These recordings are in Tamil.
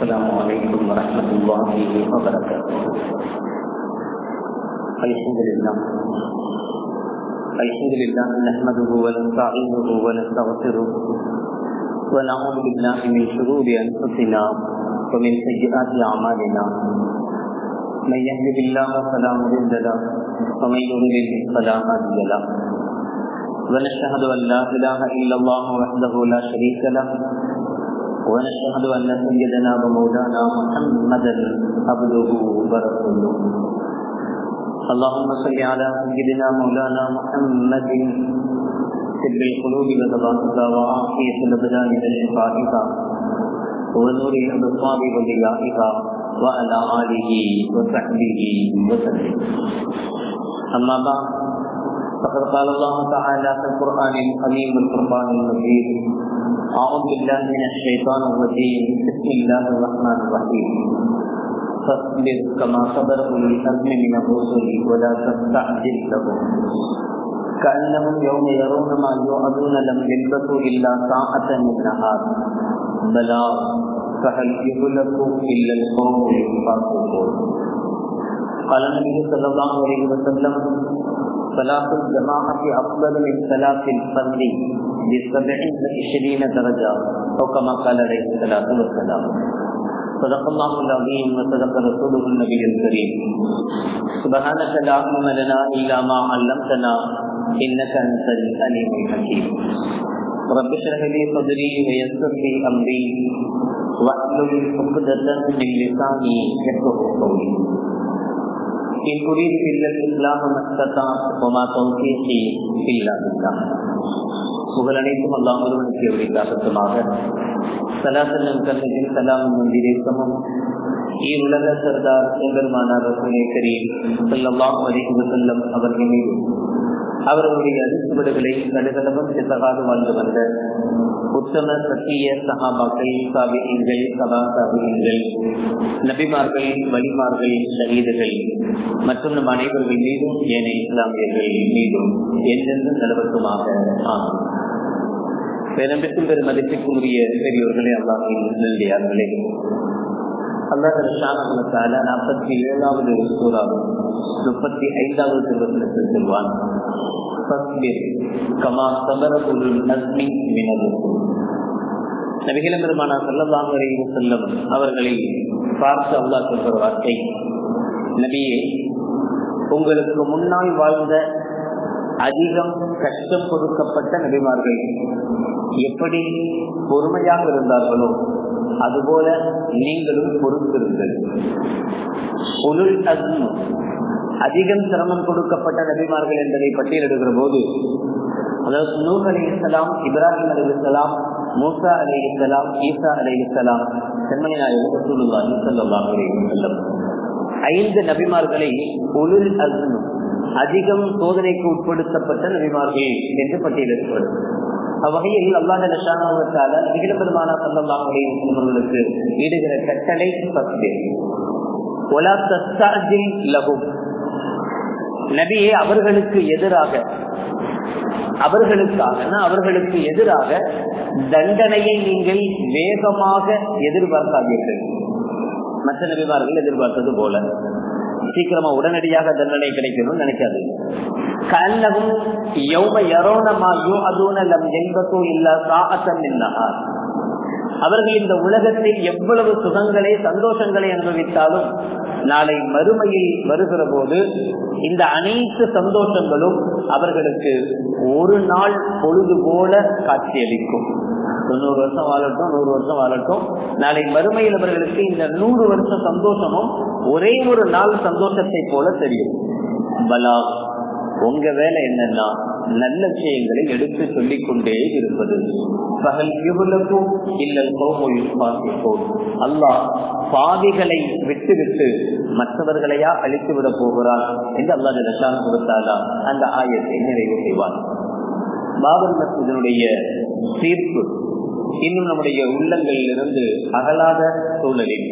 السلام عليكم ورحمة الله وبركاته الحمد لله الحمد لله نحمده ونستعينه ونستغفره ونعوذ بالله من شرور أنفسنا ومن سيئات أعمالنا من يهده الله فلا مضل له ومن يضلل فلا هادي له ونشهد أن لا إله إلا الله وحده لا شريك له ونشهد أن سيدنا ومولانا محمدا عبده ورسوله اللهم صل على سيدنا مولانا محمد سر القلوب وذبائها وعافية الأبدان وشفائها ونور الأبصار وضيائها وعلى آله وصحبه وسلم أما بعد فقد قال الله تعالى في القرآن الكريم والقرآن المجيد أعوذ بالله من الشيطان الرجيم بسم الله الرحمن الرحيم فاصبر كما صبر أولي الأزم من الرسل ولا تستعجل لهم كأنهم يوم يرون ما يوعدون لم يلبثوا إلا ساعة من نهار بلاغ فهل يهلكوا إلا القوم الفاسقون قال النبي صلى الله عليه وسلم صلاة الجماعة أفضل من صلاة الفرد بسبع وعشرين درجة أو كما قال عليه الصلاة والسلام صدق الله العظيم وصدق رسوله النبي الكريم سبحانك لا علم لنا إلا ما علمتنا إنك أنت العليم الحكيم رب اشرح لي صدري ويسر لي أمري واحلل عقدة من لساني يفقهوا قولي إن أريد إلا الإسلام ما استطعت وما توفيقي إلا بالله புகழ் அனைத்தும் அல்லாம் ஒருவனுக்கு உரித்தாகத்துமாக சலாசலம் கண்ணகின் சலாம் மந்திரேசமும் இவ்வுலக சர்தார் எம்பெருமானார் ரசூலே கரீம் செல்லல்லாம் வரைக்கு செல்லம் அவர்கள் மீது அவர்களுடைய அரிசுவடுகளை நடுகலமும் சித்தகாது வாழ்ந்து வந்த உத்தம சத்திய சகாபாக்கள் சாபிகள் சபா சாபிகள் நபிமார்கள் வலிமார்கள் ஷஹீதுகள் மற்றும் நம் அனைவர்கள் மீதும் ஏனைய இஸ்லாமியர்கள் மீதும் என்றென்றும் நிலவட்டுமாக ஆகும் பெரும்பிற்கும் பெரும் மதிப்பிற்குரிய பெரியோர்களே அல்லாஹின் நெல்லியார்களே அல்லாஹால நாற்பத்தி ஏழாவது சூறாவும் முப்பத்தி ஐந்தாவது திருவத்திற்கு செல்வான் கமா சபரபுல் நஸ்மி மினது நபிகள பெருமானா செல்லலாம் வரையும் செல்லும் அவர்களை பார்த்து அல்லா சொல்ற வார்த்தை நபியே உங்களுக்கு முன்னால் வாழ்ந்த அதிகம் கஷ்டம் கொடுக்கப்பட்ட நபிமார்கள் எப்படி பொறுமையாக இருந்தார்களோ அதுபோல நீங்களும் பொறுத்திருங்கள் உலுள் அஸ்மு அதிகம் சிரமம் கொடுக்கப்பட்ட நபிமார்கள் என்பதை பட்டியலிடுகிற போது அதாவது நூர் அலி இஸ்லாம் இப்ராஹிம் அலி இஸ்லாம் மூசா அலி இஸ்லாம் ஈசா அலி இஸ்லாம் செம்மணி நாயகம் ரசூலுல்லாஹி ஸல்லல்லாஹு அலைஹி வஸல்லம் ஐந்து நபிமார்களை உலுல் அஸ்மு அதிகம் சோதனைக்கு உட்படுத்தப்பட்ட நபிமார்கள் என்று பட்டியலிடப்படும் அவ்வகையில் அல்லாத நஷானாவத்தால மிகில பெருமானா சல்லல்லாஹு அலைஹி வஸல்லம் அவர்களுக்கு இடுகிற கட்டளை பத்து ஒலா தஸ்தாஜில் லகும் நபியே அவர்களுக்கு எதிராக அவர்களுக்காக அவர்களுக்கு எதிராக தண்டனையை நீங்கள் வேகமாக எதிர்பார்க்காதீர்கள் மற்ற நபிமார்கள் எதிர்பார்த்தது போல சீக்கிரமா உடனடியாக தண்டனை கிடைக்கணும்னு நினைக்காது கல்லகும் யௌம யரோனமாயோ அதூனலம் என்பதோ இல்ல சாகத்தம் இல்லஹார் அவர்கள் இந்த உலகத்தில் எவ்வளவு சுகங்களை சந்தோஷங்களை அனுபவித்தாலும் நாளை மறுமையில் வருகிற போது இந்த அனைத்து சந்தோஷங்களும் அவர்களுக்கு ஒரு நாள் பொழுது போல காட்சியளிக்கும் தொண்ணூறு வருஷம் வாழட்டும் நூறு வருஷம் வாழட்டும் நாளை மறுமையில் அவர்களுக்கு இந்த நூறு வருஷம் சந்தோஷமும் ஒரே ஒரு நாள் சந்தோஷத்தை போல தெரியும் பலா உங்க வேலை என்னன்னா நல்ல விஷயங்களை எடுத்து சொல்லிக் கொண்டே இருப்பது பகல் இவ்வளவும் இல்லல் கோமொழிப்போம் அல்லாஹ் பாவிகளை விட்டுவிட்டு மற்றவர்களையா அழித்து விட போகிறார் என்று அல்லாஹ் ரஷான் கொடுத்தாலா அந்த ஆயத்தை நிறைவு செய்வார் பாபர் மசூதனுடைய தீர்ப்பு இன்னும் நம்முடைய உள்ளங்களில் இருந்து அகலாத சூழலில்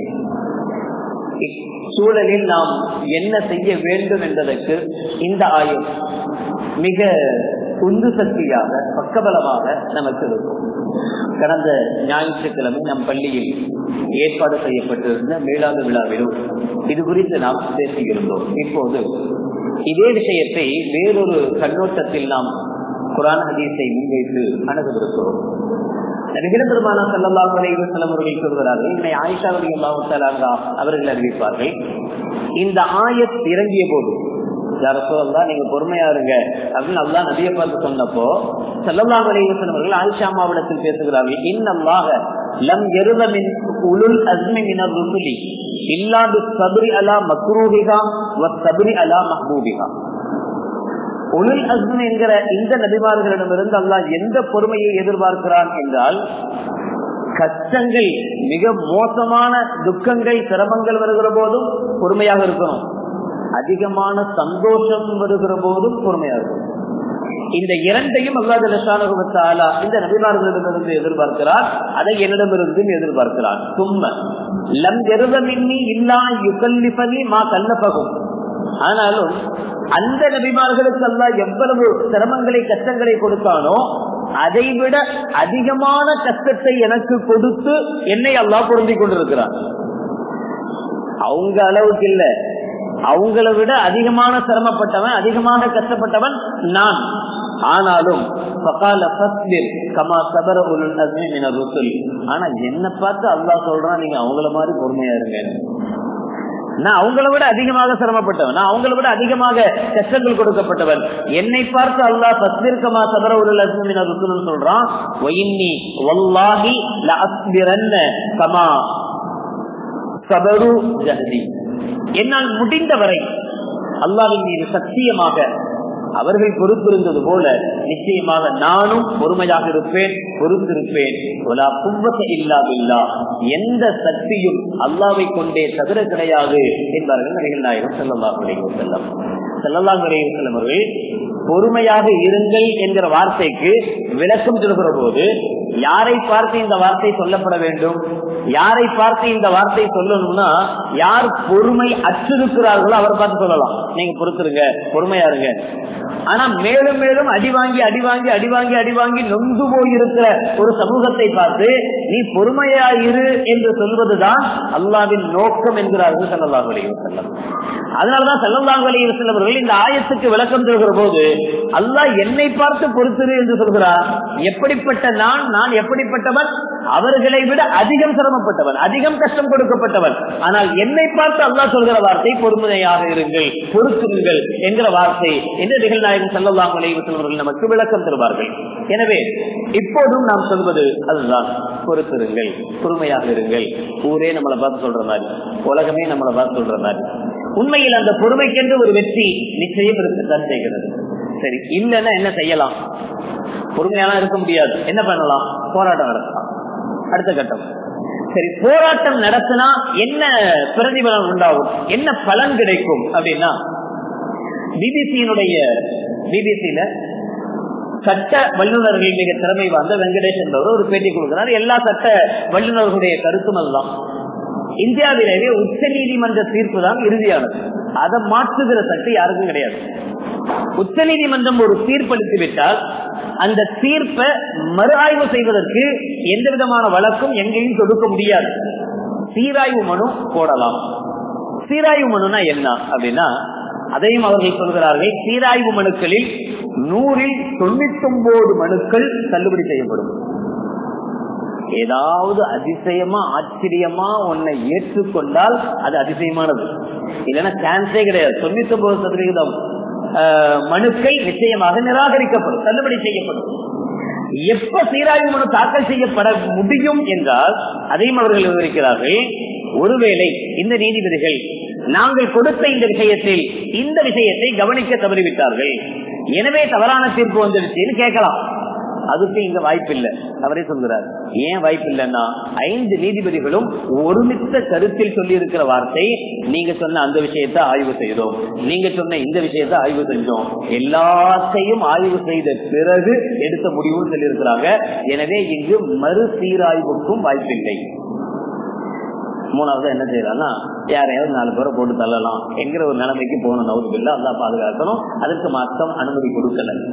சூழலில் நாம் என்ன செய்ய வேண்டும் என்பதற்கு இந்த ஆயம் மிக உந்து சக்தியாக பக்கபலமாக நமக்கு இருக்கும் கடந்த ஞாயிற்றுக்கிழமை நம் பள்ளியில் ஏற்பாடு செய்யப்பட்டிருந்த மேலாது விழாவிலும் இது குறித்து நாம் பேசியிருந்தோம் இப்போது இதே விஷயத்தை வேறொரு கண்ணோட்டத்தில் நாம் குரான் ஹதீஸை முன்வைத்து அணுகவிருக்கிறோம் நபிகள் பெருமானா சல்லல்லாஹு அலைஹி வஸல்லம் அவர்கள் சொல்கிறார்கள் இன்னை ஆயிஷா ரலியல்லாஹு தஆலா அவர்கள் அறிவிப்பார்கள் இந்த ஆயத் இறங்கிய போது யாரசோல்லா நீங்க பொறுமையா இருங்க அப்படின்னு அல்லா நபியை பார்த்து சொன்னப்போ சல்லல்லாஹு அலைஹி வஸல்லம் அவர்கள் ஆயிஷா அம்மாவிடத்தில் பேசுகிறார்கள் இன்னல்லாஹ லம் யருத மின் உலுல் அஸ்மி மினர் ருசுலி இல்லா பிஸ்ஸப்ரி அலா மக்ரூஹிஹா வஸ்ஸப்ரி அலா மஹ்பூபிஹா உளில் அஸ்மன் என்கிற இந்த நபிமார்களிடமிருந்து அல்லாஹ் எந்த பொறுமையை எதிர்பார்க்கிறான் என்றால் கஷ்டங்கள் மிக மோசமான துக்கங்கள் சிரமங்கள் வருகிற போதும் பொறுமையாக இருக்கணும் அதிகமான சந்தோஷம் வருகிற போதும் பொறுமையாக இருக்கணும் இந்த இரண்டையும் அல்லாஹாலா இந்த நபிமார்களிடமிருந்து எதிர்பார்க்கிறார் அதை என்னிடமிருந்தும் எதிர்பார்க்கிறார் சும்ம லம் எருதமின்னி இல்லா யுகல்லிபனி மா கல்லப்பகும் ஆனாலும் அந்த நபிமார்களுக்கு அல்லா எவ்வளவு சிரமங்களை கஷ்டங்களை கொடுத்தானோ அதை விட அதிகமான கஷ்டத்தை எனக்கு கொடுத்து என்னை அல்லா பொருந்தி கொண்டிருக்கிறார் அவங்க அளவுக்கு இல்ல அவங்கள விட அதிகமான சிரமப்பட்டவன் அதிகமாக கஷ்டப்பட்டவன் நான் ஆனாலும் ஆனா என்ன பார்த்து அல்லா சொல்றான் நீங்க அவங்கள மாதிரி பொறுமையா இருங்க நான் அவங்கள விட அதிகமாக சிரமப்பட்டவன் நான் அவங்கள விட அதிகமாக கஷ்டங்கள் கொடுக்கப்பட்டவன் என்னை பார்த்து அல்லா சத்திருக்கமா சபர ஒரு லட்சுமி சொல்றான் கமா சபரு ஜஹதி என்னால் முடிந்தவரை அல்லாவின் மீது சத்தியமாக அவர்கள் பொறுத்திருந்தது போல நிச்சயமாக நானும் பொறுமையாக இருப்பேன் பொறுத்திருப்பேன் இல்லாவில்லா எந்த சக்தியும் அல்லாவை கொண்டே தவிர கிடையாது என்பார்கள் நபிகள் நாயகம் செல்லலாம் செல்லம் செல்லலாம் செல்லம் அவர்கள் பொறுமையாக இருங்கள் என்கிற வார்த்தைக்கு விளக்கம் சொல்கிற போது யாரை பார்த்து இந்த வார்த்தை சொல்லப்பட வேண்டும் யாரை பார்த்து இந்த வார்த்தை சொல்லணும்னா யார் பொறுமை அற்றிருக்கிறார்களோ அவரை பார்த்து சொல்லலாம் நீங்க பொறுத்துருங்க பொறுமையா இருங்க ஆனா மேலும் மேலும் அடி வாங்கி அடி வாங்கி அடி வாங்கி அடி வாங்கி நொந்து போயிருக்கிற ஒரு சமூகத்தை பார்த்து நீ பொறுமையா இரு என்று சொல்வதுதான் அல்லாவின் நோக்கம் என்கிறார்கள் செல்லல்லாஹ் அலைவர் செல்லம் அதனாலதான் செல்லல்லாஹ் அலைவர் செல்லவர்கள் இந்த ஆயத்துக்கு விளக்கம் சொல்கிற போது அல்லாஹ் என்னை பார்த்து பொறுத்திரு என்று சொல்கிறார் எப்படிப்பட்ட நான் நான் எப்படிப்பட்டவன் அவர்களை விட அதிகம் சிரமப்பட்டவன் அதிகம் கஷ்டம் கொடுக்கப்பட்டவன் ஆனால் என்னை பார்த்து அல்லாஹ் சொல்கிற வார்த்தை பொறுமையாக இருங்கள் பொறுத்திருங்கள் என்கிற வார்த்தை என்று நிகழ்நாயகம் செல்லலாம் அவர்கள் நமக்கு விளக்கம் தருவார்கள் எனவே இப்போதும் நாம் சொல்வது அதுதான் பொறுத்திருங்கள் பொறுமையாக இருங்கள் ஊரே நம்மளை பார்த்து சொல்ற மாதிரி உலகமே நம்மளை பார்த்து சொல்ற மாதிரி உண்மையில் அந்த பொறுமைக்கென்று ஒரு வெற்றி நிச்சயம் இருக்கத்தான் செய்கிறது சரி இல்லைன்னா என்ன செய்யலாம் பொறுமையாலாம் இருக்க முடியாது என்ன பண்ணலாம் போராட்டம் நடத்தலாம் அடுத்த கட்டம் சரி போராட்டம் நடத்தினா என்ன பிரதிபலன் உண்டாகும் என்ன பலன் கிடைக்கும் அப்படின்னா பிபிசியினுடைய பிபிசியில சட்ட வல்லுநர்கள் மிக திறமை வாய்ந்த வெங்கடேஷ் என்பவர் ஒரு பேட்டி கொடுக்கிறார் எல்லா சட்ட வல்லுநர்களுடைய கருத்தும் அதுதான் இந்தியாவிலேயே உச்ச நீதிமன்ற தீர்ப்பு தான் இறுதியானது அதை மாற்றுகிற சக்தி யாருக்கும் கிடையாது உச்ச நீதிமன்றம் ஒரு தீர்ப்பளித்து விட்டால் அந்த தீர்ப்பை மறு ஆய்வு செய்வதற்கு எந்த விதமான வழக்கும் எங்கேயும் தொடுக்க முடியாது சீராய்வு மனு போடலாம் சீராய்வு மனுனா என்ன அப்படின்னா அதையும் அவர்கள் சொல்கிறார்கள் சீராய்வு மனுக்களில் நூறில் தொண்ணூத்தி ஒன்பது மனுக்கள் தள்ளுபடி செய்யப்படும் ஏதாவது அதிசயமா ஆச்சரியமா உன்னை ஏற்றுக்கொண்டால் அது அதிசயமானது இல்லைன்னா சான்ஸே கிடையாது தொண்ணூத்தி ஒன்பது சதவிகிதம் மனுக்கள் நிச்சயமாக நிராகரிக்கப்படும் தள்ளுபடி செய்யப்படும் எப்ப சீராய்வு மனு தாக்கல் செய்யப்பட முடியும் என்றால் அதையும் அவர்கள் விவரிக்கிறார்கள் ஒருவேளை இந்த நீதிபதிகள் நாங்கள் கொடுத்த இந்த விஷயத்தில் இந்த விஷயத்தை கவனிக்க தவறிவிட்டார்கள் எனவே தவறான தீர்ப்பு வந்துடுச்சுன்னு கேட்கலாம் அதுக்கு இங்க வாய்ப்பில்லை அவரே சொல்கிறார் ஏன் வாய்ப்பில்லைன்னா ஐந்து நீதிபதிகளும் ஒருமித்த கருத்தில் சொல்லி இருக்கிற வார்த்தை நீங்க சொன்ன அந்த விஷயத்தை ஆய்வு செய்தோம் நீங்க சொன்ன இந்த விஷயத்தை ஆய்வு செஞ்சோம் எல்லாத்தையும் ஆய்வு செய்த பிறகு எடுத்த முடிவுன்னு சொல்லி இருக்கிறாங்க எனவே இங்கு மறுசீராய்வுக்கும் வாய்ப்பில்லை மூணாவது என்ன செய்யலாம்னா யாரையாவது நாலு பேரை போட்டு தள்ளலாம் என்கிற ஒரு நிலைமைக்கு போகணும் நவுது பில்ல அல்லா பாதுகாக்கணும் அதற்கு மாற்றம் அனுமதி கொடுக்கல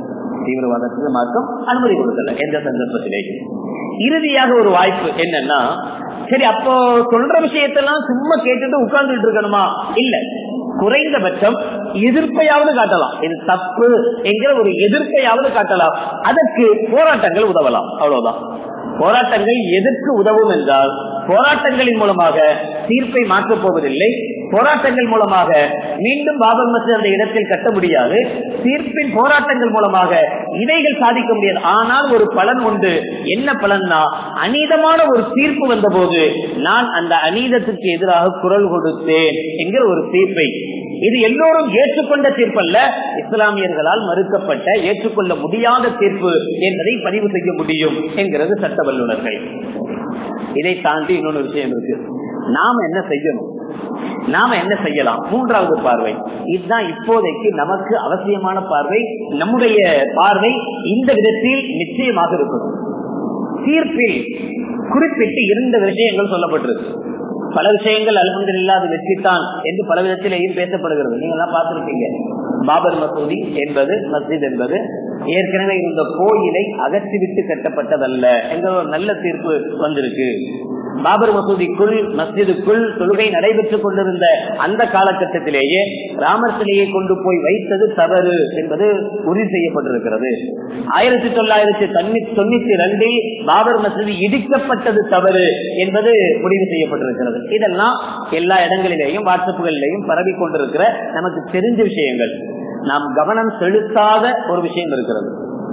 தீவிரவாதத்துக்கு மார்க்கம் அனுமதி கொடுக்கல எந்த சந்தர்ப்பத்திலேயும் இறுதியாக ஒரு வாய்ப்பு என்னன்னா சரி அப்போ சொல்ற விஷயத்தெல்லாம் சும்மா கேட்டுட்டு உட்கார்ந்துட்டு இருக்கணுமா இல்ல குறைந்தபட்சம் எதிர்ப்பையாவது காட்டலாம் இது தப்பு என்கிற ஒரு எதிர்ப்பையாவது காட்டலாம் அதற்கு போராட்டங்கள் உதவலாம் அவ்வளவுதான் போராட்டங்கள் எதற்கு உதவும் என்றால் போராட்டங்களின் மூலமாக தீர்ப்பை மாற்றப் போவதில்லை போராட்டங்கள் மூலமாக மீண்டும் பாபர் மசூத் அந்த இடத்தில் கட்ட முடியாது தீர்ப்பின் போராட்டங்கள் மூலமாக இவைகள் சாதிக்க முடியாது ஆனால் ஒரு பலன் உண்டு என்ன பலன்னா அநீதமான ஒரு தீர்ப்பு வந்த போது நான் அந்த அநீதத்துக்கு எதிராக குரல் கொடுத்தேன் என்கிற ஒரு தீர்ப்பை இது எல்லோரும் ஏற்றுக்கொண்ட தீர்ப்பல்ல இஸ்லாமியர்களால் மறுக்கப்பட்ட ஏற்றுக்கொள்ள முடியாத தீர்ப்பு என்பதை பதிவு செய்ய முடியும் என்கிறது சட்ட வல்லுநர்கள் இதை தாண்டி இன்னொரு விஷயம் இருக்கு நாம என்ன செய்யணும் நாம என்ன செய்யலாம் மூன்றாவது பார்வை இதுதான் இப்போதைக்கு நமக்கு அவசியமான பார்வை நம்முடைய பார்வை இந்த விதத்தில் நிச்சயமாக இருக்கணும் தீர்ப்பில் குறிப்பிட்டு இரண்டு விஷயங்கள் சொல்லப்பட்டிருக்கு பல விஷயங்கள் அலமது இல்லாத வெற்றித்தான் என்று பல விதத்திலேயும் பேசப்படுகிறது நீங்க எல்லாம் பார்த்திருக்கீங்க பாபர் மசூதி என்பது மஸ்ஜித் என்பது ஏற்கனவே இருந்த கோயிலை அகற்றிவிட்டு கட்டப்பட்டதல்ல என்ற ஒரு நல்ல தீர்ப்பு வந்திருக்கு பாபர் மசூதிக்குள் மஸ்ஜிதுக்குள் தொழுகை நடைபெற்றுக் கொண்டிருந்த அந்த காலகட்டத்திலேயே ராமர் சிலையை கொண்டு போய் வைத்தது தவறு என்பது உறுதி செய்யப்பட்டிருக்கிறது ஆயிரத்தி தொள்ளாயிரத்தி தொண்ணூத்தி ரெண்டில் பாபர் மசூதி இடிக்கப்பட்டது தவறு என்பது முடிவு செய்யப்பட்டிருக்கிறது இதெல்லாம் எல்லா இடங்களிலேயும் வாட்ஸ்அப்புகளிலேயும் பரவி கொண்டிருக்கிற நமக்கு தெரிஞ்ச விஷயங்கள் நாம் கவனம் செலுத்தாத ஒரு விஷயம் இருக்கிறது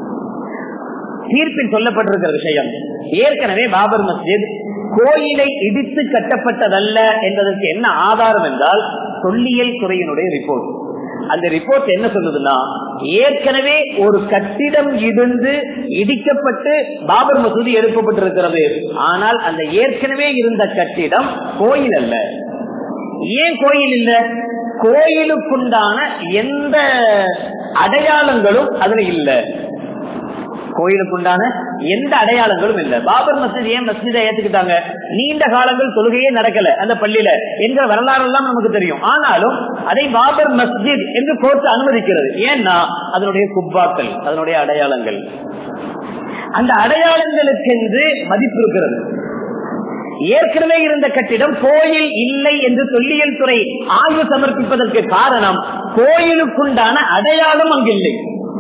தீர்ப்பில் சொல்லப்பட்டிருக்கிற விஷயம் ஏற்கனவே பாபர் மஸ்ஜித் கோயிலை இடித்து கட்டப்பட்டதல்ல என்பதற்கு என்ன ஆதாரம் என்றால் தொல்லியல் துறையினுடைய ரிப்போர்ட் அந்த ரிப்போர்ட் என்ன சொல்லுதுன்னா ஏற்கனவே ஒரு கட்டிடம் இடிந்து இடிக்கப்பட்டு பாபர் மசூதி எழுப்பப்பட்டிருக்கிறது ஆனால் அந்த ஏற்கனவே இருந்த கட்டிடம் கோயில் அல்ல ஏன் கோயில் இல்ல கோயிலுக்குண்டான எந்த அடையாளங்களும் அதுல இல்ல கோயிலுக்குண்டான எந்த அடையாளங்களும் இல்ல பாபர் மஸ்ஜித் ஏன் மஸ்ஜிதை ஏத்துக்கிட்டாங்க நீண்ட காலங்கள் தொழுகையே நடக்கல அந்த பள்ளியில என்கிற வரலாறு எல்லாம் நமக்கு தெரியும் ஆனாலும் அதை பாபர் மஸ்ஜித் என்று கோர்த்து அனுமதிக்கிறது ஏன்னா அதனுடைய குப்பாக்கள் அதனுடைய அடையாளங்கள் அந்த அடையாளங்களுக்கென்று மதிப்பு இருக்கிறது ஏற்கனவே இருந்த கட்டிடம் கோயில் இல்லை என்று தொல்லியல் துறை ஆய்வு சமர்ப்பிப்பதற்கு காரணம் கோயிலுக்குண்டான அடையாளம் அங்கில்லை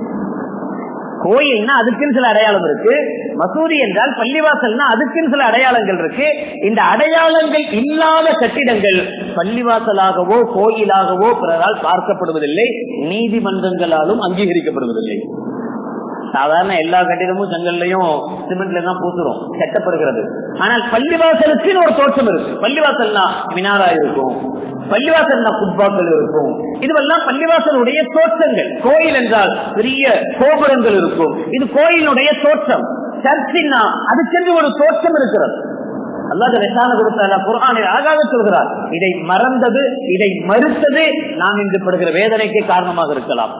கோயில்னா அதுக்குன்னு சில அடையாளம் இருக்கு மசூதி என்றால் பள்ளிவாசல்னா அதுக்குன்னு சில அடையாளங்கள் இருக்கு இந்த அடையாளங்கள் இல்லாத கட்டிடங்கள் பள்ளிவாசலாகவோ கோயிலாகவோ பிறரால் பார்க்கப்படுவதில்லை நீதிமன்றங்களாலும் அங்கீகரிக்கப்படுவதில்லை சாதாரண எல்லா கட்டிடமும் செங்கல்லையும் சிமெண்ட்ல தான் பூசுறோம் கட்டப்படுகிறது ஆனால் பள்ளிவாசலுக்குன்னு ஒரு தோற்றம் இருக்கு பள்ளிவாசல்னா மினாரா இருக்கும் பள்ளிவாசல்னா குப்பாக்கள் இருக்கும் இதுவெல்லாம் பள்ளிவாசலுடைய தோற்றங்கள் கோயில் என்றால் பெரிய கோபுரங்கள் இருக்கும் இது கோயிலுடைய தோற்றம் சர்ச்சின்னா அதுக்கென்று ஒரு தோற்றம் இருக்கிறது அல்லாத ரசான கொடுத்தால குரானை அழகாக சொல்கிறார் இதை மறந்தது இதை மறுத்தது நாம் இன்று படுகிற வேதனைக்கு காரணமாக இருக்கலாம்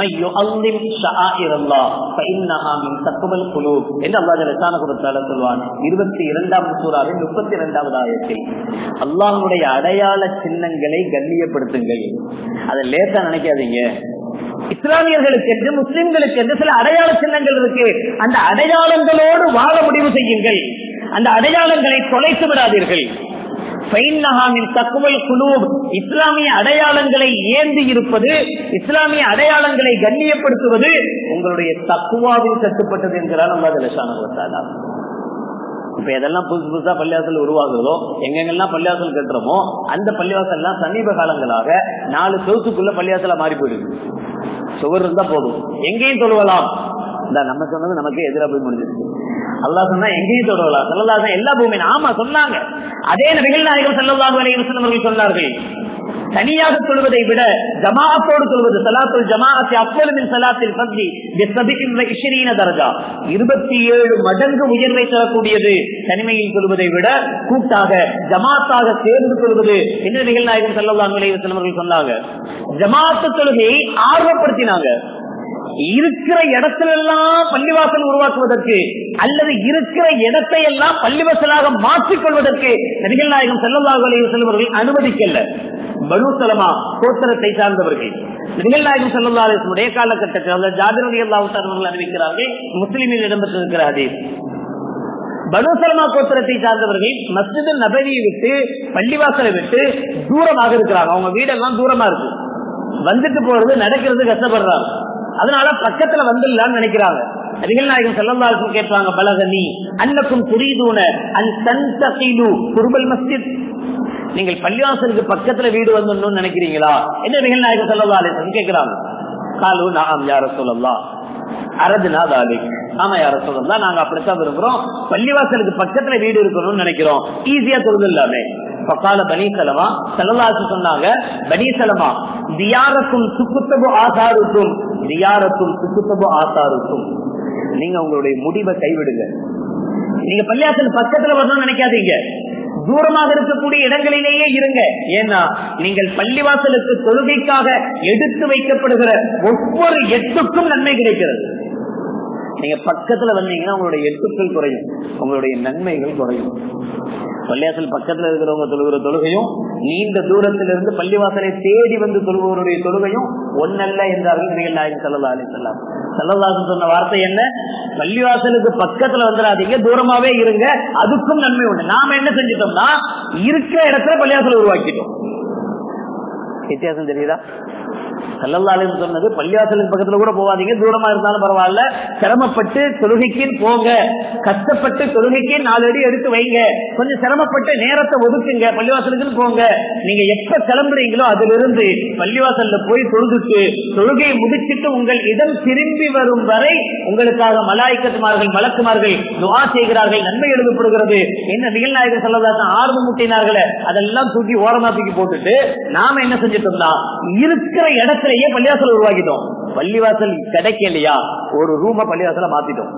இருபத்தி இரண்டாம் சூறாவின் முப்பத்தி இரண்டாவது ஆயத்தில் அல்லாஹனுடைய அடையாள சின்னங்களை கண்ணியப்படுத்துங்கள் அதை லேசா நினைக்காதீங்க இஸ்லாமியர்களுக்கு என்று முஸ்லிம்களுக்கு என்று சில அடையாள சின்னங்கள் இருக்கு அந்த அடையாளங்களோடு வாழ முடிவு செய்யுங்கள் அந்த அடையாளங்களை தொலைத்து விடாதீர்கள் இஸ்லாமிய அடையாளங்களை ஏந்தி இருப்பது இஸ்லாமிய அடையாளங்களை கண்ணியப்படுத்துவது உங்களுடைய தக்குவாவில் கட்டுப்பட்டது என்கிறார் நம்ம இப்ப எதெல்லாம் புதுசு புதுசா பள்ளிவாசல் உருவாகுதோ எங்கெங்கெல்லாம் பள்ளிவாசல் கட்டுறோமோ அந்த பள்ளிவாசல் எல்லாம் சமீப காலங்களாக நாலு சொத்துக்குள்ள பள்ளிவாசல மாறி போயிடுது சுவர் இருந்தா போதும் எங்கேயும் தொழுவலாம் இந்த நம்ம சொன்னது நமக்கு எதிராக போய் முடிஞ்சிருக்கு அல்லா சொன்னா எங்கேயும் தொழுவலாம் சொல்லலாம் எல்லா பூமியும் ஆமா சொன்னாங்க அதே நபிகள் நாயகம் செல்லலாம் அவர்கள் சொன்னார்கள் தனியாக சொல்வதை விட ஜமாஅத்தோடு சொல்வது சலாத்துல் ஜமாஅத்தை அப்பொழுது சலாத்தில் பந்தி தரஜா இருபத்தி ஏழு மடங்கு உயர்வை தரக்கூடியது தனிமையில் சொல்வதை விட கூட்டாக ஜமாத்தாக சேர்ந்து கொள்வது என்று நிகழ்நாயகம் செல்லலாம் அவர்கள் சொன்னாங்க ஜமாத்து தொழுகையை ஆர்வப்படுத்தினாங்க இருக்கிற இடத்துல எல்லாம் பள்ளிவாசல் உருவாக்குவதற்கு அல்லது இருக்கிற இடத்தை எல்லாம் பள்ளிவாசலாக மாற்றிக் கொள்வதற்கு நபிகள் நாயகம் செல்லல்லாஹு அலைஹி செல்வர்கள் அனுமதிக்கல பனுசலமா கோத்திரத்தை சார்ந்தவர்கள் நிகழ்நாயகம் செல்லல்லாருடைய காலகட்டத்தில் அந்த ஜாபிர் அலி அல்லாஹர்கள் அறிவிக்கிறார்கள் முஸ்லிமில் இடம்பெற்றிருக்கிற ஹதீஸ் பனுசலமா கோத்திரத்தை சார்ந்தவர்கள் மஸ்ஜிது நபரியை விட்டு பள்ளிவாசலை விட்டு தூரமாக இருக்கிறாங்க அவங்க வீடெல்லாம் தூரமா இருக்கு வந்துட்டு போறது நடக்கிறது கஷ்டப்படுறாங்க அதனால பக்கத்துல வந்துடலாம்னு நினைக்கிறாங்க நபிகள் நாயகம் செல்லந்தாலும் கேட்பாங்க பலகனி அன்னக்கும் புரியுதூன அன் தன்தீலு குருபல் மஸ்ஜித் நீங்கள் பள்ளிவாசலுக்கு பக்கத்துல வீடு வந்துடணும்னு நினைக்கிறீங்களா என்ன நபிகள் நாயகம் செல்லந்தாலும் கேட்கிறாங்க காலு நாம் யார சொல்லலாம் அரதுனா தாலிக் ஆமா யார சொல்லலாம் நாங்க அப்படித்தான் விரும்புறோம் பள்ளிவாசலுக்கு பக்கத்துல வீடு இருக்கணும்னு நினைக்கிறோம் ஈஸியா தொழுது இல்லாமே பக்கால பனீசலமா செல்லலாசு சொன்னாங்க பனீசலமா தியாரக்கும் சுக்குத்தபு ஆசாருக்கும் தியாரக்கும் சுக்குத்தபு ஆசாருக்கும் நீங்க உங்களுடைய முடிவை கைவிடுங்க நீங்க பள்ளியாசல் பக்கத்துல வரணும்னு நினைக்காதீங்க தூரமாக இருக்கக்கூடிய இடங்களிலேயே இருங்க ஏன்னா நீங்கள் பள்ளிவாசலுக்கு தொழுகைக்காக எடுத்து வைக்கப்படுகிற ஒவ்வொரு எட்டுக்கும் நன்மை கிடைக்கிறது நீங்க பக்கத்துல வந்தீங்கன்னா உங்களுடைய எட்டுக்கள் குறையும் உங்களுடைய நன்மைகள் குறையும் பள்ளிவாசல் பக்கத்துல இருக்கிறவங்க தொழுகிற தொழுகையும் நீண்ட தூரத்திலிருந்து பள்ளிவாசலை தேடி வந்து தொழுபவருடைய தொழுகையும் ஒன்னல்ல என்றார்கள் நபிகள் நாயகம் சல்லா அலி சொல்லாம் சல்லல்லாசன் சொன்ன வார்த்தை என்ன பள்ளிவாசலுக்கு பக்கத்துல வந்துடாதீங்க தூரமாவே இருங்க அதுக்கும் நன்மை உண்டு நாம என்ன செஞ்சிட்டோம்னா இருக்கிற இடத்துல பள்ளிவாசல் உருவாக்கிட்டோம் வித்தியாசம் தெரியுதா சல்லல்லாலும் சொன்னது பள்ளிவாசலுக்கு பக்கத்துல கூட போவாதீங்க தூரமா இருந்தாலும் பரவாயில்ல சிரமப்பட்டு தொழுகைக்கு போங்க கஷ்டப்பட்டு தொழுகைக்கு நாலு அடி எடுத்து வைங்க கொஞ்சம் சிரமப்பட்டு நேரத்தை ஒதுக்குங்க பள்ளிவாசலுக்கு போங்க நீங்க எப்ப கிளம்புறீங்களோ அதுல இருந்து பள்ளிவாசல்ல போய் தொழுதுட்டு தொழுகையை முடிச்சிட்டு உங்கள் இடம் திரும்பி வரும் வரை உங்களுக்காக மலாய்க்கத்துமார்கள் மலக்குமார்கள் துவா செய்கிறார்கள் நன்மை எழுதப்படுகிறது என்ன நிகழ்நாயக சொல்லதான் ஆர்வம் முட்டினார்களே அதெல்லாம் தூக்கி ஓரமா தூக்கி போட்டுட்டு நாம என்ன செஞ்சிட்டோம்னா இருக்கிற இடத்திலேயே பள்ளிவாசல் உருவாக்கிட்டோம் பள்ளிவாசல் கிடைக்கலையா ஒரு ரூம பள்ளிவாசல மாத்திட்டோம்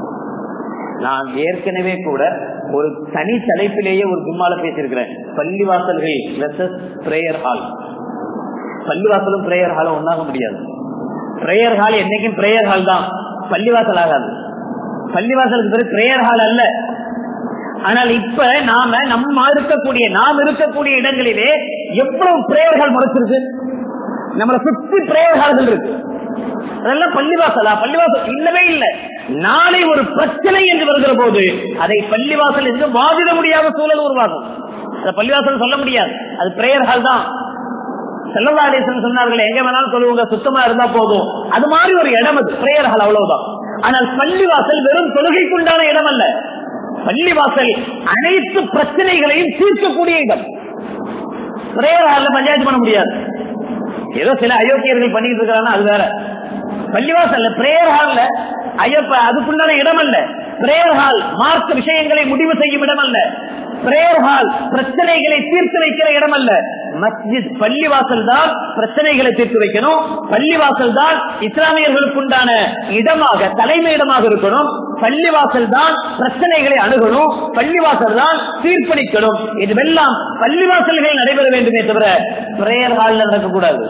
நான் ஏற்கனவே கூட ஒரு தனி தலைப்பிலேயே ஒரு கும்மால பேசியிருக்கிறேன் பள்ளிவாசல்கள் வெர்சஸ் பிரேயர் ஹால் பள்ளிவாசலும் பிரேயர் ஹாலும் ஒன்றாக முடியாது பிரேயர் ஹால் என்னைக்கும் பிரேயர் ஹால் தான் பள்ளிவாசல் ஆகாது பள்ளிவாசலுக்கு பேரு பிரேயர் ஹால் அல்ல ஆனால் இப்ப நாம நம்ம இருக்கக்கூடிய நாம் இருக்கக்கூடிய இடங்களிலே எவ்வளவு பிரேயர்கள் முளைச்சிருக்கு நம்மளை சுத்தி பிரேயர்கள் இருக்கு அதெல்லாம் பள்ளிவாசலா பள்ளிவாசல் இல்லவே இல்லை நாளை ஒரு பிரச்சனை என்று வருகிற போது அதை பள்ளிவாசல் என்று வாதிட முடியாத சூழல் உருவாகும் அதை பள்ளிவாசல் சொல்ல முடியாது அது பிரேயர் ஹால் தான் செல்லவாடேசன் சொன்னார்கள் எங்க வேணாலும் சொல்லுவாங்க சுத்தமா இருந்தா போதும் அது மாதிரி ஒரு இடம் அது பிரேயர் ஹால் அவ்வளவுதான் ஆனால் பள்ளிவாசல் வெறும் தொழுகைக்குண்டான இடம் அல்ல பள்ளிவாசல் அனைத்து பிரச்சனைகளையும் தீர்க்கக்கூடிய இடம் பிரேயர் ஹால்ல பஞ்சாயத்து பண்ண முடியாது ஏதோ சில அயோக்கியர்கள் பண்ணிட்டு இருக்கிறாங்க அது வேற பள்ளிவாசல்ல பிரேயர் ஹால்ல ஐயப்ப அதுக்குண்டான இடம் அல்ல பிரேயர் ஹால் மார்க்க விஷயங்களை முடிவு செய்யும் இடம் அல்ல பிரேயர் ஹால் பிரச்சனைகளை தீர்த்து வைக்கிற இடம் அல்ல மஸ்ஜித் பள்ளிவாசல் தான் பிரச்சனைகளை தீர்த்து வைக்கணும் பள்ளிவாசல் தான் இஸ்லாமியர்களுக்குண்டான இடமாக தலைமை இடமாக இருக்கணும் பள்ளிவாசல் தான் பிரச்சனைகளை அணுகணும் பள்ளிவாசல் தான் தீர்ப்பளிக்கணும் இதுவெல்லாம் பள்ளிவாசல்கள் நடைபெற வேண்டுமே தவிர பிரேயர் ஹால்ல நடக்கக்கூடாது